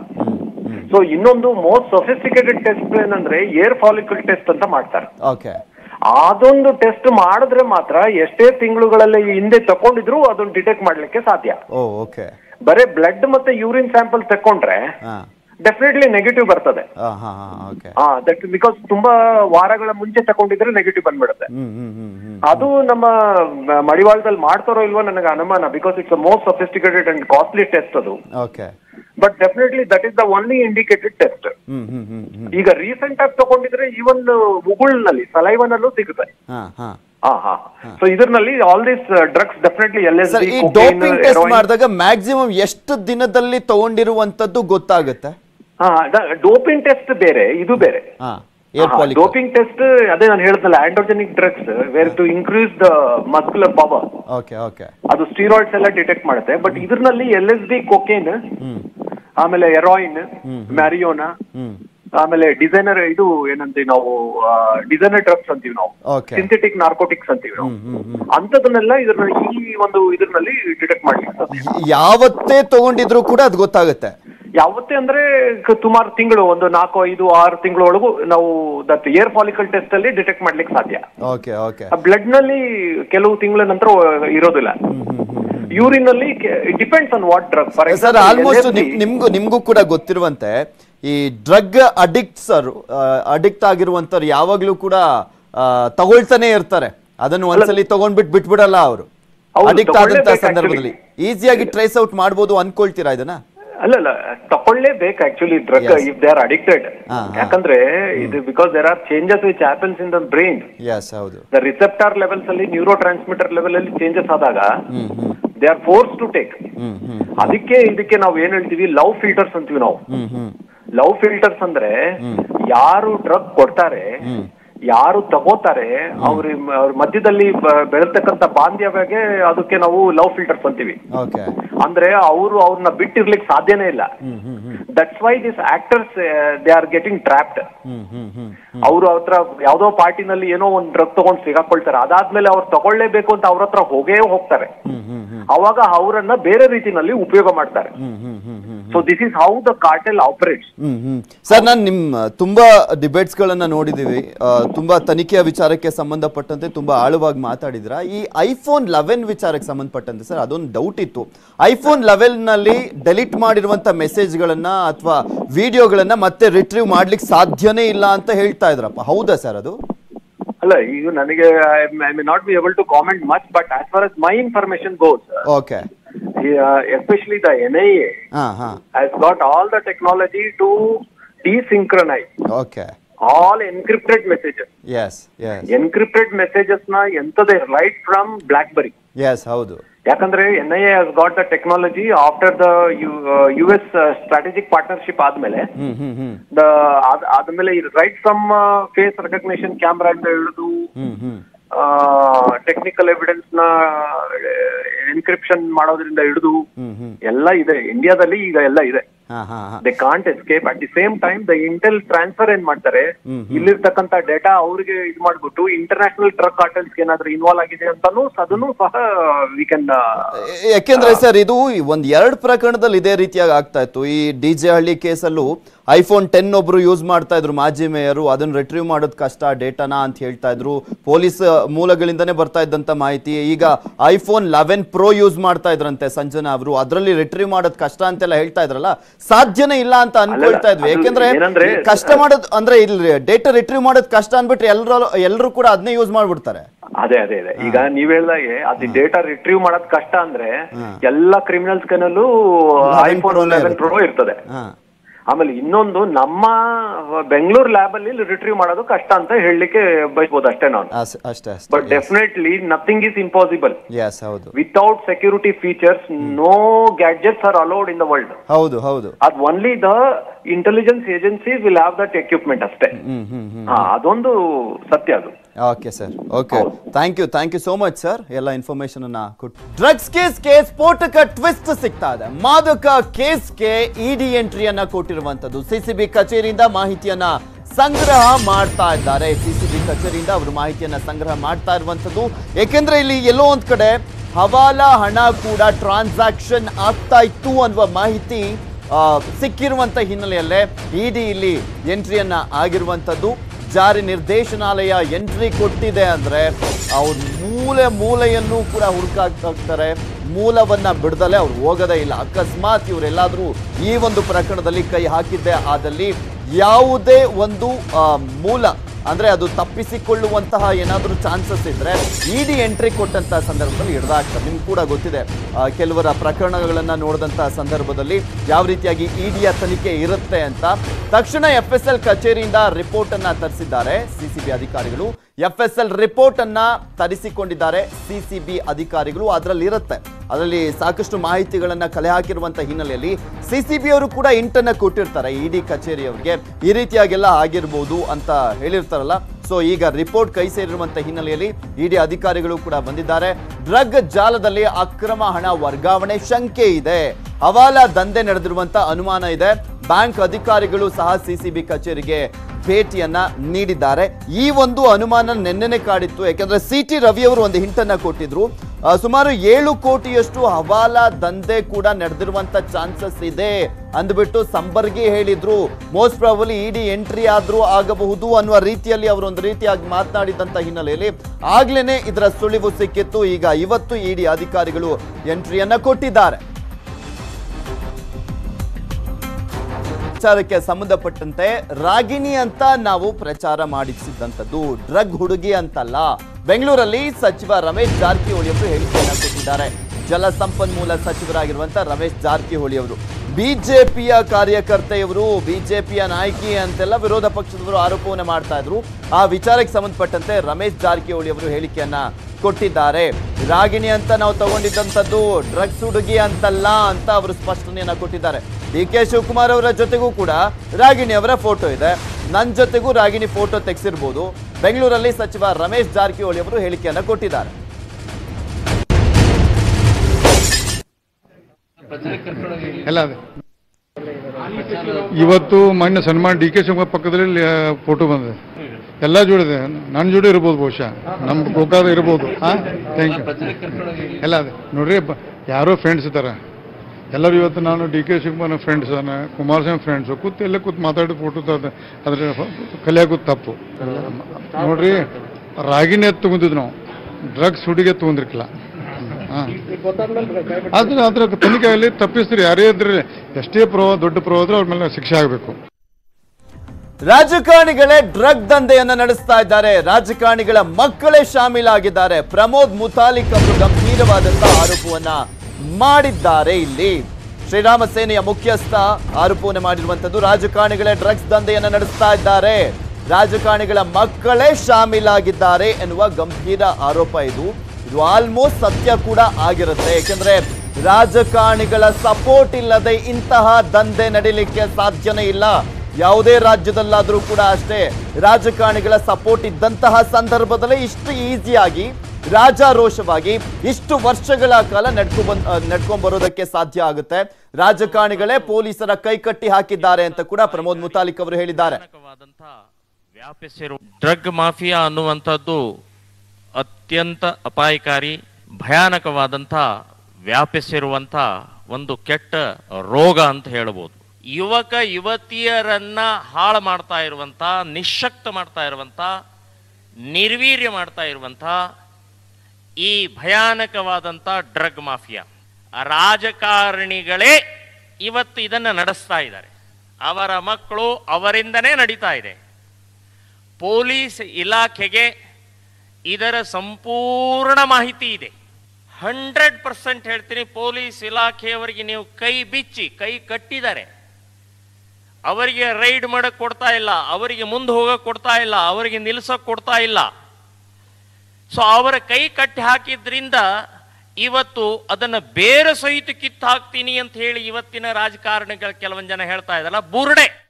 ಸೊ ಇನ್ನೊಂದು ಮೋಸ್ಟ್ ಸೊಫಿಸ್ಟಿಕೇಟೆಡ್ ಟೆಸ್ಟ್ ಏನಂದ್ರೆ ಏರ್ ಫಾಲಿಕಲ್ ಟೆಸ್ಟ್ ಅಂತ ಮಾಡ್ತಾರೆ ಓಕೆ ಅದೊಂದು ಟೆಸ್ಟ್ ಮಾಡಿದ್ರೆ ಮಾತ್ರ ಎಷ್ಟೇ ತಿಂಗಳುಗಳಲ್ಲಿ ಹಿಂದೆ ತಕೊಂಡಿದ್ರು ಅದನ್ನ ಡಿಟೆಕ್ಟ್ ಮಾಡ್ಲಿಕ್ಕೆ ಸಾಧ್ಯ ಓ ಓಕೆ ಬರೇ ಬ್ಲಡ್ ಮತ್ತೆ ಯೂರಿನ್ ಸ್ಯಾಂಪಲ್ ತಕೊಂಡ್ರೆ ಹಾ ಡೆಫಿನೆಟ್ಲಿ ನೆಗೆಟಿವ್ ಬರ್ತದೆ ಹಾ ಹಾ ಹಾ ಓಕೆ ಹಾ ದಟ್ ಬಿಕಾಸ್ ತುಂಬಾ ವಾರಗಳ ಮುಂಚೆ ತಗೊಂಡಿದ್ರೆ ನೆಗೆಟಿವ್ ಬಂದ್ಬಿಡುತ್ತೆ ಹ್ಮ್ ಹ್ಮ್ ಹ್ಮ್ ಹ್ಮ್ ಅದು ನಮ್ಮ ಮ- ಮಡಿವಾಳದಲ್ಲಿ ಮಾಡ್ತಾರೋ ಇಲ್ವೋ ನನಗೆ ಅನುಮಾನ because it's most sophisticated and costly test ಅದು okay but definitely that is the only indicated test hmm hmm hmm hmm ಈಗ ರೀಸೆಂಟ್ ಆಗಿ ತಗೊಂಡಿದ್ರೆ ಈವನ್ ಉಗುಳ್ನಲ್ಲಿ ಸಲೈವನಲ್ಲೂ ಸಿಗುತ್ತೆ ಹಾ ಹಾ ಹಾ ಹಾ ಸೊ ಇದರಲ್ಲಿ all this drugs definitely L S sir ಈ ಡೋಪಿಂಗ್ ಟೆಸ್ಟ್ ಮಾಡಿದಾಗ ಮ್ಯಾಕ್ಸಿಮಮ್ ಎಷ್ಟು ದಿನದಲ್ಲಿ ತಗೊಂಡಿರುವಂತದ್ದು ಗೊತ್ತಾಗುತ್ತೆ ಹಾ ಡೋಪಿಂಗ್ ಟೆಸ್ಟ್ ಬೇರೆ ಇದು ಬೇರೆ ಹಾ ಏರ್ ಪಾಲಿಕ್ ಡೋಪಿಂಗ್ ಟೆಸ್ಟ್ ಅದೇ ನಾನು ಹೇಳಿದ್ನಲ್ಲ androgenic drugs were to increase the muscular power okay okay ಅದು ಸ್ಟೀರಾಯ್ಡ್ಸ್ ಎಲ್ಲ ಡಿಟೆಕ್ಟ್ ಮಾಡುತ್ತೆ ಬಟ್ ಇದರಲ್ಲಿ L S D cocaine hmm ಆಮೇಲೆ ಎರಾಯಿನ್ ಮ್ಯಾರಿಯೋನಾ ಹ್ಮ್ ಆಮೇಲೆ ಡಿಸೈನರ್ ಇದು ಏನಂತೀವಿ ನಾವು ಡಿಸೈನರ್ ಡ್ರಗ್ಸ್ ಅಂತೀವಿ ನಾವು ಓಕೆ ಸಿಂಥೆಟಿಕ್ ನಾರ್ಕೋಟಿಕ್ಸ್ ಅಂತೀವಿ ನಾವು ಹ್ಮ್ ಹ್ಮ್ ಹ್ಮ್ ಅಂತದನ್ನೆಲ್ಲ ಇದ್ರ ಈ ಒಂದು ಇದ್ರಲ್ಲಿ ಡಿಟೆಕ್ಟ್ ಮಾಡ್ಲಿಕ್ಕೆ ಸಾಧ್ಯ ಯಾವತ್ತೇ ತಗೊಂಡಿದ್ರು ಕೂಡ ಅದು ಗೊತ್ತಾಗುತ್ತೆ ಯಾವತ್ತೇ ಅಂದ್ರೆ ಕ- ಸುಮಾರು ತಿಂಗಳು ಒಂದು ನಾಲ್ಕು ಐದು ಆರು ತಿಂಗಳೊಳಗೂ ನಾವು ದಟ್ ಏರ್ ಫಾಲಿಕಲ್ ಟೆಸ್ಟ್ ಅಲ್ಲಿ ಡಿಟೆಕ್ಟ್ ಮಾಡ್ಲಿಕ್ಕೆ ಸಾಧ್ಯ ಓಕೆ ಓಕೆ ಬ್ಲಡ್ ನಲ್ಲಿ ಕೆಲವು ತಿಂಗಳ ನಂತರ ಇರೋದಿಲ್ಲ ಯೂರಿನ್ ಅಲ್ಲಿ depends on what drug for sir almost ನಿಮ್ಗೂ ನಿಮ್ಗೂ ಕೂಡ ಗೊತ್ತಿರುವಂತೆ ಈ ಡ್ರಗ್ ಅಡಿಕ್ಟ್ಸ್ ಅಡಿಕ್ಟ್ ಆಗಿರುವಂತವ್ರು ಯಾವಾಗ್ಲೂ ಕೂಡ ಆ, ತಗೊಳ್ತಾನೆ ಇರ್ತಾರೆ ಅದನ್ನು ಒಂದ್ಸಲಿ ತಗೊಂಡ್ಬಿಟ್ಟು ಬಿಟ್ಬಿಡಲ್ಲ ಅವರು ಹೌದು, ಅಡಿಕ್ಟ್ ಆದಂತ ತಗೊಳ್ಳೇಬೇಕು ಸಂದರ್ಭದಲ್ಲಿ ಈಸಿಯಾಗಿ ಟ್ರೇಸ್ ಔಟ್ ಮಾಡ್ಬೋದು ಅನ್ಕೊಳ್ತೀರಾ ಇದನ್ನ ಅಲ್ಲ ಅಲ್ಲ ತಕೊಳ್ಳೇಬೇಕು actually drug Yes. If they are addicted ಹಾ, ಹಾ. ಯಾಕಂದ್ರೆ ಇದು because there are changes which happens in the brain yes ಹೌದು ದ ರಿಸೆಪ್ಟಾರ್ ಲೆವೆಲ್ಸ್ ಅಲ್ಲಿ ನ್ಯೂರೋ ಟ್ರಾನ್ಸ್ಮಿಟರ್ ಲೆವೆಲ್ ಅಲ್ಲಿ ಚೇಂಜಸ್ ಆದಾಗ hmm hmm they are force to take hmm hmm ಅದಕ್ಕೆ ಇದಕ್ಕೆ ನಾವು ಏನ್ ಹೇಳ್ತೀವಿ ಲವ್ ಫಿಲ್ಟರ್ಸ್ ಅಂತೀವಿ ನಾವು ಹ್ಮ್ ಹ್ಮ್ ಲವ್ ಫಿಲ್ಟರ್ಸ್ ಅಂದ್ರೆ ಯಾರು ಡ್ರಗ್ ಕೊಡ್ತಾರೆ ಹ್ಮ್ ಯಾರು ತಗೋತಾರೆ ಅವ್ರ ಅವ್ರ ಮಧ್ಯದಲ್ಲಿ ಬ- ಬೆಳೆತಕ್ಕಂತ ಬಾಂಧವ್ಯಗೆ ಅದಕ್ಕೆ ನಾವು ಲವ್ ಫಿಲ್ಟರ್ಸ್ ಅಂತೀವಿ ಓಕೆ ಅಂದ್ರೆ ಅವರು ಅವ್ರನ್ನ ಬಿಟ್ಟಿರ್ಲಿಕ್ಕೆ ಸಾಧ್ಯನೇ ಇಲ್ಲ hmm hmm hmm that's why this actors they are getting trapped hmm hmm hmm ಅವ್ರು ಹತ್ರ ಯಾವ್ದೋ ಪಾರ್ಟಿನಲ್ಲಿ ಏನೋ ಒಂದ್ ಡ್ರಗ್ ತಗೊಂಡ್ ಸಿಗಾಕೊಳ್ತಾರೆ ಅದಾದ್ಮೇಲೆ ಅವ್ರು ತಗೊಳ್ಳೇಬೇಕು ಅಂತ ಅವ್ರ ಹತ್ರ ಹೋಗೇ ಹೋಗ್ತಾರೆ ಹ್ಮ್ ಹ್ಮ್ ಹ್ಮ್ ಅವಾಗ ಅವರನ್ನ ಬೇರೆ ರೀತಿನಲ್ಲಿ ಉಪಯೋಗ ಮಾಡ್ತಾರೆ hmm hmm hmm hmm so this is how the cartel operates hmm hmm sir ನಾನು ನಿಮ್ಮ ತುಂಬಾ ಡಿಬೇಟ್ಸ್ ಗಳನ್ನ ನೋಡಿದೀವಿ ಆ, ತುಂಬಾ ತನಿಖೆಯ ವಿಚಾರಕ್ಕೆ ಸಂಬಂಧಪಟ್ಟಂತೆ ತುಂಬಾ ಆಳವಾಗಿ ಮಾತಾಡಿದ್ರ ಈ ಐಫೋನ್ ಲೆವೆನ್ ವಿಚಾರಕ್ಕೆ ಸಂಬಂಧಪಟ್ಟಂತೆ ಸರ್ ಅದೊಂದು ಡೌಟ್ ಇತ್ತು ಐಫೋನ್ ಲೆವೆನ್ ನಲ್ಲಿ ಡೆಲಿಟ್ ಮಾಡಿರುವಂತ ಮೆಸೇಜ್ಗಳನ್ನ ಅಥವಾ ವಿಡಿಯೋಗಳನ್ನ ಮತ್ತೆ ರಿಟ್ರೀವ್ ಮಾಡ್ಲಿಕ್ಕೆ ಸಾಧ್ಯನೇ ಇಲ್ಲ ಅಂತ ಹೇಳ್ತಾ ಇದ್ರಪ್ಪ ಹೌದಾ ಸರ್ ಅದು ಅಲ್ಲ ಈಗ ನನಗೆ I may not be able to comment much but as far as my information goes okay especially the N I A ಹಾ ಹಾ has got all the technology to desynchronize okay all encrypted messages. Yes yes encrypted messages ನ ಎಂತದೇ right from BlackBerry yes ಹೌದು ಯಾಕಂದ್ರೆ N I A has got the technology after the U S strategic partnership ಆದ್ಮೇಲೆ hmm hmm hmm the ಆದ್ಮೇಲೆ right from face recognition camera ಇಂದ ಹಿಡಿದು hmm hmm technical evidence ನ encryption ಮಾಡೋದ್ರಿಂದ ಹಿಡಿದು hmm ಹ್ಮ್ ಎಲ್ಲ ಇದೆ ಇಂಡಿಯಾದಲ್ಲಿ ಈಗ ಎಲ್ಲ ಇದೆ ಹಾ ಹಾ ಹಾ they can't escape at the same time the intel transfer ಏನ್ ಮಾಡ್ತಾರೆ ಹ್ಮ್, ಇಲ್ಲಿರ್ತಕ್ಕಂತ ಡೇಟಾ ಅವ್ರಿಗೆ ಇದು ಮಾಡ್ಬಿಟ್ಟು ಇಂಟರ್ನ್ಯಾಷನಲ್ ಟ್ರಕ್ ಕಾರ್ಟಲ್ಸ್ ಏನಾದ್ರೂ ಇನ್ವಾಲ್ವ್ ಆಗಿದೆ ಅಂತಾನು ಅದನ್ನು ಸಹ ವಿ ಕ್ಯಾನ್ ಯಾಕೆಂದ್ರೆ ಸರ್ ಇದು ಒಂದ್ ಎರಡ್ ಪ್ರಕರಣದಲ್ಲಿ ಇದೇ ರೀತಿಯಾಗಿ ಆಗ್ತಾ ಇತ್ತು ಈ ಡಿ ಜೆ ಹಳ್ಳಿ ಕೇಸಲ್ಲೂ ಐಫೋನ್ ಟೆನ್ ಒಬ್ರು ಯೂಸ್ ಮಾಡ್ತಾ ಇದ್ರು ಮಾಜಿ ಮೇಯರು ಅದನ್ನ ರಿಟ್ರೀವ್ ಮಾಡೋದು ಕಷ್ಟ ಡೇಟಾನ ಅಂತ ಹೇಳ್ತಾ ಇದ್ರು ಪೊಲೀಸ್ ಮೂಲಗಳಿಂದನೇ ಬರ್ತಾ ಇದ್ದಂತ ಮಾಹಿತಿ ಈಗ ಐಫೋನ್ ಲೆವೆನ್ ಪ್ರೋ ಯೂಸ್ ಮಾಡ್ತಾ ಇದ್ರಂತೆ ಸಂಜನಾ ಅವರು ಅದರಲ್ಲಿ ರಿಟ್ರೀವ್ ಮಾಡೋದು ಕಷ್ಟ ಅಂತೆಲ್ಲ ಹೇಳ್ತಾ ಇದ್ರಲ್ಲ ಸಾಧ್ಯನೇ ಇಲ್ಲ ಅಂತ ಅನ್ಕೊಳ್ತಾ ಇದ್ವಿ ಅದು ಯಾಕೆಂದ್ರೆ ಏನಂದ್ರೆ- ಈ ಕಷ್ಟ ಮಾಡೋದು ಅಂದ್ರೆ ಇಲ್ಲಿ ಡೇಟಾ ರಿಟ್ರೀವ್ ಮಾಡೋದು ಕಷ್ಟ ಅನ್ಬಿಟ್ರೆ ಎಲ್ಲರೂ ಎಲ್ಲರೂ ಕೂಡ ಅದನ್ನೇ ಯೂಸ್ ಮಾಡ್ಬಿಡ್ತಾರೆ ಅದೇ ಅದೇ ಅದೇ ಈಗ ನೀವ್ ಹೇಳ್ದಾಗೆ ಅದು ಡೇಟಾ ರಿಟ್ರೀವ್ ಮಾಡೋದ್ ಕಷ್ಟ ಅಂದ್ರೆ ಹಾ. ಎಲ್ಲಾ ಕ್ರಿಮಿನಲ್ಸ್ ಕೈನಲ್ಲೂ 11 ಐಫೋನ್ Pro ನೇ ಲೆವೆನ್ ಇರುತ್ತೆ. ಪ್ರೋ ಇರ್ತದೆ ಹಾ ಆಮೇಲೆ ಇನ್ನೊಂದು ನಮ್ಮ ಬೆಂಗಳೂರು ಲ್ಯಾಬ್ ಅಲ್ಲಿ ರಿಟ್ರೀವ್ ಮಾಡೋದು ಕಷ್ಟ ಅಂತ ಹೇಳಲಿಕ್ಕೆ ಬಯಸ್ಬೋದು ಅಷ್ಟೇ ನಾನು ಅಸ್- ಅಷ್ಟೇ ಬಟ್ ಅಷ್ಟೇ definitely nothing is impossible yes ಹೌದು without security features no gadgets are allowed in the world ಹೌದು ಹೌದು ಅದ್ only the intelligence agency will have that equipment ಅಷ್ಟೇ ಹ್ಮ್ ಹ್ಮ್ ಹ್ಮ್ ಹಾ ಅದೊಂದು ಸತ್ಯ ಅದು okay sir okay thank you thank you so much sir ಎಲ್ಲ information ಅನ್ನ ಕೊಟ್ಟು ಡ್ರಗ್ಸ್ ಕೇಸ್ಗೆ ಸ್ಫೋಟಕ ಟ್ವಿಸ್ಟ್ ಸಿಗ್ತಾ ಇದೆ ಮಾದಕ ಕೇಸ್ಗೆ ಇಡಿ ಎಂಟ್ರಿಯನ್ನ ಕೊಟ್ಟಿರುವಂತದ್ದು ಸಿಸಿಬಿ ಕಚೇರಿಯಿಂದ ಮಾಹಿತಿಯನ್ನ ಸಂಗ್ರಹ ಮಾಡ್ತಾ ಇದ್ದಾರೆ ಸಿಸಿಬಿ ಕಚೇರಿಯಿಂದ ಅವರು ಮಾಹಿತಿಯನ್ನ ಸಂಗ್ರಹ ಮಾಡ್ತಾ ಇರುವಂತದ್ದು ಏಕೆಂದ್ರೆ ಇಲ್ಲಿ ಎಲ್ಲೋ ಒಂದ್ ಕಡೆ ಹವಾಲಾ ಹಣ ಕೂಡ ಟ್ರಾನ್ಸಾಕ್ಷನ್ ಆಗ್ತಾ ಇತ್ತು ಅನ್ನುವ ಮಾಹಿತಿ ಆ, ಸಿಕ್ಕಿರುವಂತ ಹಿನ್ನೆಲೆಯಲ್ಲೇ ಇಡಿ ಇಲ್ಲಿ ಎಂಟ್ರಿಯನ್ನ ಆಗಿರುವಂತದ್ದು ಜಾರಿ ನಿರ್ದೇಶನಾಲಯ ಎಂಟ್ರಿ ಕೊಟ್ಟಿದೆ ಅಂದ್ರೆ ಅವ್ರ ಮೂಲೆ ಮೂಲೆಯನ್ನು ಕೂಡ ಹುಡುಕಾಕ್ತಾರೆ ಮೂಲವನ್ನ ಬಿಡದಲೆ ಅವ್ರು ಹೋಗೋದೇ ಇಲ್ಲ ಅಕಸ್ಮಾತ್ ಇವರೆಲ್ಲಾದ್ರೂ ಈ ಒಂದು ಪ್ರಕರಣದಲ್ಲಿ ಕೈ ಹಾಕಿದ್ದೆ ಆದಲ್ಲಿ ಯಾವುದೇ ಒಂದು ಆ, ಮೂಲ ಅಂದ್ರೆ ಅದು ತಪ್ಪಿಸಿಕೊಳ್ಳುವಂತಹ ಏನಾದರೂ ಚಾನ್ಸಸ್ ಇದ್ರೆ ಇಡಿ ಎಂಟ್ರಿ ಕೊಟ್ಟಂತಹ ಸಂದರ್ಭದಲ್ಲಿ ಹಿಡ್ದಾಗ್ತದೆ ನಿಮ್ಗೆ ಕೂಡ ಗೊತ್ತಿದೆ ಆ, ಕೆಲವರ ಪ್ರಕರಣಗಳನ್ನ ನೋಡಿದಂತಹ ಸಂದರ್ಭದಲ್ಲಿ ಯಾವ ರೀತಿಯಾಗಿ ಇಡಿಯ ತನಿಖೆ ಇರುತ್ತೆ ಅಂತ ತಕ್ಷಣ ಎಫ್ ಎಸ್ ಎಲ್ ಕಚೇರಿಯಿಂದ ರಿಪೋರ್ಟ್ ಅನ್ನ ತರಿಸಿದ್ದಾರೆ ಸಿಸಿಬಿ ಅಧಿಕಾರಿಗಳು ಎಫ್ ಎಸ್ ಎಲ್ ರಿಪೋರ್ಟ್ ಅನ್ನ ತರಿಸಿಕೊಂಡಿದ್ದಾರೆ ಸಿಸಿಬಿ ಅಧಿಕಾರಿಗಳು ಅದರಲ್ಲಿ ಇರುತ್ತೆ ಅದರಲ್ಲಿ ಸಾಕಷ್ಟು ಮಾಹಿತಿಗಳನ್ನ ಕಲೆ ಹಾಕಿರುವಂತ ಹಿನ್ನೆಲೆಯಲ್ಲಿ ಸಿಸಿಬಿ ಅವರು ಕೂಡ ಇಂಟನ್ನ ಕೊಟ್ಟಿರ್ತಾರೆ ಇಡಿ ಕಚೇರಿಯವರಿಗೆ ಈ ರೀತಿಯಾಗೆಲ್ಲ ಆಗಿರ್ಬೋದು ಅಂತ ಹೇಳಿರ್ತಾರಲ್ಲ ಸೊ ಈಗ ರಿಪೋರ್ಟ್ ಕೈ ಸೇರಿರುವಂತ ಹಿನ್ನೆಲೆಯಲ್ಲಿ ಇಡಿ ಅಧಿಕಾರಿಗಳು ಕೂಡ ಬಂದಿದ್ದಾರೆ ಡ್ರಗ್ ಜಾಲದಲ್ಲಿ ಅಕ್ರಮ ಹಣ ವರ್ಗಾವಣೆ ಶಂಕೆ ಇದೆ ಹವಾಲಾ ದಂಧೆ ನಡೆದಿರುವಂತ ಅನುಮಾನ ಇದೆ ಬ್ಯಾಂಕ್ ಅಧಿಕಾರಿಗಳು ಸಹ ಸಿಸಿಬಿ ಕಚೇರಿಗೆ ಭೇಟಿಯನ್ನ ನೀಡಿದ್ದಾರೆ ಈ ಒಂದು ಅನುಮಾನ ನೆನ್ನೆನೆ ಕಾಡಿತ್ತು ಯಾಕಂದ್ರೆ ಸಿ ಟಿ ರವಿ ಅವರು ಒಂದು ಹಿಂಟನ್ನ ಕೊಟ್ಟಿದ್ರು ಆ, ಸುಮಾರು ಏಳು ಕೋಟಿಯಷ್ಟು ಹವಾಲಾ ದಂಧೆ ಕೂಡ ನಡೆದಿರುವಂತ ಚಾನ್ಸಸ್ ಇದೆ ಅಂದ್ಬಿಟ್ಟು ಸಂಬರ್ಗಿ ಹೇಳಿದ್ರು ಮೋಸ್ಟ್ ಪ್ರಾಬಲಿ ಇಡಿ ಎಂಟ್ರಿ ಆದ್ರೂ ಆಗಬಹುದು ಅನ್ನುವ ರೀತಿಯಲ್ಲಿ ಅವರು ಒಂದು ರೀತಿಯಾಗಿ ಮಾತನಾಡಿದಂತ ಹಿನ್ನೆಲೆಯಲ್ಲಿ ಆಗ್ಲೇನೆ ಇದರ ಸುಳಿವು ಸಿಕ್ಕಿತ್ತು ಈಗ ಇವತ್ತು ಇಡಿ ಅಧಿಕಾರಿಗಳು ಎಂಟ್ರಿಯನ್ನ ಕೊಟ್ಟಿದ್ದಾರೆ ವಿಚಾರಕ್ಕೆ ಸಂಬಂಧಪಟ್ಟಂತೆ ರಾಗಿಣಿ ಅಂತ ನಾವು ಪ್ರಚಾರ ಮಾಡಿಸಿದಂಥದ್ದು ಡ್ರಗ್ ಹುಡುಗಿ ಅಂತಲ್ಲ ಬೆಂಗಳೂರಲ್ಲಿ ಸಚಿವ ರಮೇಶ್ ಜಾರಕಿಹೊಳಿ ಅವರು ಹೇಳಿಕೆಯನ್ನ ಕೊಟ್ಟಿದ್ದಾರೆ ಜಲಸಂಪನ್ಮೂಲ ಸಚಿವರಾಗಿರುವಂತ ರಮೇಶ್ ಜಾರಕಿಹೊಳಿ ಅವರು ಬಿಜೆಪಿಯ ಕಾರ್ಯಕರ್ತೆಯವರು ಬಿಜೆಪಿಯ ನಾಯಕಿ ಅಂತೆಲ್ಲ ವಿರೋಧ ಪಕ್ಷದವರು ಆರೋಪವನ್ನ ಮಾಡ್ತಾ ಇದ್ರು ಆ ವಿಚಾರಕ್ಕೆ ಸಂಬಂಧಪಟ್ಟಂತೆ ರಮೇಶ್ ಜಾರಕಿಹೊಳಿ ಅವರು ಹೇಳಿಕೆಯನ್ನ ಕೊಟ್ಟಿದ್ದಾರೆ ರಾಗಿಣಿ ಅಂತ ನಾವು ತಗೊಂಡಿದ್ದಂಥದ್ದು ಡ್ರಗ್ಸ್ ಹುಡುಗಿ ಅಂತಲ್ಲ ಅಂತ ಅವರು ಸ್ಪಷ್ಟನೆಯನ್ನ ಕೊಟ್ಟಿದ್ದಾರೆ ಡಿ ಕೆ ಶಿವಕುಮಾರ್ ಅವರ ಜೊತೆಗೂ ಕೂಡ ರಾಗಿಣಿ ಅವರ ಫೋಟೋ ಇದೆ ನನ್ನ ಜೊತೆಗೂ ರಾಗಿಣಿ ಫೋಟೋ ತೆಗೆಸಿರ್ಬೋದು ಬೆಂಗಳೂರಲ್ಲಿ ಸಚಿವ ರಮೇಶ್ ಜಾರಕಿಹೊಳಿ ಅವರು ಹೇಳಿಕೆಯನ್ನ ಕೊಟ್ಟಿದ್ದಾರೆ ಎಲ್ಲ ಅದೇ ಇವತ್ತು ಮೊನ್ನೆ ಸನ್ಮಾನ್ ಡಿ ಕೆ ಶಿವಕುಮಾರ್ ಪಕ್ಕದಲ್ಲಿ ಫೋಟೋ ಬಂದಿದೆ ಎಲ್ಲ ಜೋಡಿದೆ ನನ್ನ ಜೋಡಿ ಇರ್ಬೋದು ಬಹುಶಃ ನಮ್ಮ ಗೋಕಾದ ಇರ್ಬೋದು ಹಾಂ ಥ್ಯಾಂಕ್ ಯು ಎಲ್ಲ ಅದೇ ನೋಡ್ರಿ ಬ- ಯಾರೋ ಫ್ರೆಂಡ್ಸ್ ಇದ್ದಾರೆ ಎಲ್ಲರೂ ಇವತ್ತು ನಾನು D K Shivakumar friends Kumaraswamy friends ಕೂತು ಎಲ್ಲ ಕೂತು ಮಾತಾಡಿ ಫೋಟೋ ತದ ಅದ್ರ ಕಲಿಯಾಗೋದು ತಪ್ಪು ನೋಡ್ರಿ ರಾಗಿನೇ ತಗೊಂಡಿದ್ದು ನಾವು ಡ್ರಗ್ಸ್ ಹುಡುಗಿ ತಗೊಂಡಿರ್ಕಿಲ್ಲ ಹಾಂ ಅದ್ರ ಅದ್ರ ತನಿಖೆಯಲ್ಲಿ ತಪ್ಪಿಸ್ರಿ ಯಾರೇ ಇದ್ರೆ ಎಷ್ಟೇ ಪ್ರಭಾವ ದೊಡ್ಡ ಪ್ರಭಾವ ಇದ್ರೆ ಅವ್ರ ಮೇಲೆ ಶಿಕ್ಷೆ ಆಗಬೇಕು ರಾಜಕಾರಣಿಗಳೇ ಡ್ರಗ್ ದಂಧೆಯನ್ನ ನಡೆಸ್ತಾ ಇದ್ದಾರೆ ರಾಜಕಾರಣಿಗಳ ಮಕ್ಕಳೇ ಶಾಮೀಲಾಗಿದ್ದಾರೆ ಪ್ರಮೋದ್ ಮುತಾಲಿಕ್ ಅವರು ಗಂಭೀರವಾದಂತಹ ಆರೋಪವನ್ನ ಮಾಡಿದ್ದಾರೆ ಇಲ್ಲಿ ಶ್ರೀರಾಮ ಸೇನೆಯ ಮುಖ್ಯಸ್ಥ ಆರೋಪವನ್ನು ಮಾಡಿರುವಂತದ್ದು ರಾಜಕಾರಣಿಗಳೇ ಡ್ರಗ್ಸ್ ದಂಧೆಯನ್ನ ನಡೆಸ್ತಾ ಇದ್ದಾರೆ ರಾಜಕಾರಣಿಗಳ ಮಕ್ಕಳೇ ಶಾಮೀಲಾಗಿದ್ದಾರೆ ಎನ್ನುವ ಗಂಭೀರ ಆರೋಪ ಇದು ಇದು ಆಲ್ಮೋಸ್ಟ್ ಸತ್ಯ ಕೂಡ ಆಗಿರುತ್ತೆ ಯಾಕೆಂದ್ರೆ ರಾಜಕಾರಣಿಗಳ ಸಪೋರ್ಟ್ ಇಲ್ಲದೆ ಇಂತಹ ದಂಧೆ ನಡೀಲಿಕ್ಕೆ ಸಾಧ್ಯನೇ ಇಲ್ಲ ಯಾವುದೇ ರಾಜ್ಯದಲ್ಲಾದರೂ ಕೂಡ ಅಷ್ಟೇ ರಾಜಕಾರಣಿಗಳ ಸಪೋರ್ಟ್ ಇದ್ದಂತಹ ಸಂದರ್ಭದಲ್ಲೇ ಇಷ್ಟು ಈಸಿಯಾಗಿ ರಾಜಾರೋಷವಾಗಿ ಇಷ್ಟು ವರ್ಷಗಳ ಕಾಲ ನಡ್ಕೊ ಬಂದ್ ನಡ್ಕೊಂಡ್ ಬರೋದಕ್ಕೆ ಸಾಧ್ಯ ಆಗುತ್ತೆ ರಾಜಕಾರಣಿಗಳೇ ಪೊಲೀಸರ ಕೈ ಕಟ್ಟಿ ಹಾಕಿದ್ದಾರೆ ಅಂತ ಕೂಡ ಪ್ರಮೋದ್ ಮುತಾಲಿಕ್ ಅವರು ಹೇಳಿದ್ದಾರೆ ಭಯಾನಕವಾದಂಥ ವ್ಯಾಪಿಸಿರುವ ಡ್ರಗ್ ಮಾಫಿಯಾ ಅನ್ನುವಂಥದ್ದು ಅತ್ಯಂತ ಅಪಾಯಕಾರಿ ಭಯಾನಕವಾದಂಥ ವ್ಯಾಪಿಸಿರುವಂಥ ಒಂದು ಕೆಟ್ಟ ರೋಗ ಅಂತ ಹೇಳ್ಬೋದು ಯುವಕ ಯುವತಿಯರನ್ನ ಹಾಳು ಮಾಡ್ತಾ ಇರುವಂಥ ನಿಶಕ್ತ ಮಾಡ್ತಾ ಇರುವಂಥ ನಿರ್ವೀರ್ಯ ಮಾಡ್ತಾ ಇರುವಂಥ ಈ ಭಯಾನಕವಾದಂಥ ಡ್ರಗ್ ಮಾಫಿಯಾ ರಾಜಕಾರಣಿಗಳೇ ಇವತ್ತು ಇದನ್ನು ನಡೆಸ್ತಾ ಇದ್ದಾರೆ ಅವರ ಮಕ್ಕಳು ಅವರಿಂದನೇ ನಡೀತಾ ಇದೆ ಪೊಲೀಸ್ ಇಲಾಖೆಗೆ ಇದರ ಸಂಪೂರ್ಣ ಮಾಹಿತಿ ಇದೆ ಹಂಡ್ರೆಡ್ ಪರ್ಸೆಂಟ್ ಹೇಳ್ತೀನಿ ಪೊಲೀಸ್ ಇಲಾಖೆಯವರಿಗೆ ನೀವು ಕೈ ಬಿಚ್ಚಿ ಕೈ ಕಟ್ಟಿದ್ದಾರೆ ಅವರಿಗೆ ರೈಡ್ ಮಾಡಕ್ ಕೊಡ್ತಾ ಇಲ್ಲ ಅವರಿಗೆ ಮುಂದೆ ಹೋಗಕ್ ಕೊಡ್ತಾ ಇಲ್ಲ ಅವರಿಗೆ ನಿಲ್ಸಕ್ ಕೊಡ್ತಾ ಇಲ್ಲ ಸೊ ಅವರ ಕೈ ಕಟ್ಟಿ ಹಾಕಿದ್ರಿಂದ ಇವತ್ತು ಅದನ್ನ ಬೇರೆ ಸಹಿತ ಕಿತ್ತು ಹಾಕ್ತೀನಿ ಅಂತ ಹೇಳಿ ಇವತ್ತಿನ ರಾಜಕಾರಣಿಗಳು ಕೆಲವೊಂದು ಜನ ಹೇಳ್ತಾ ಇದ್ದಲ್ಲ ಬುರುಡೆ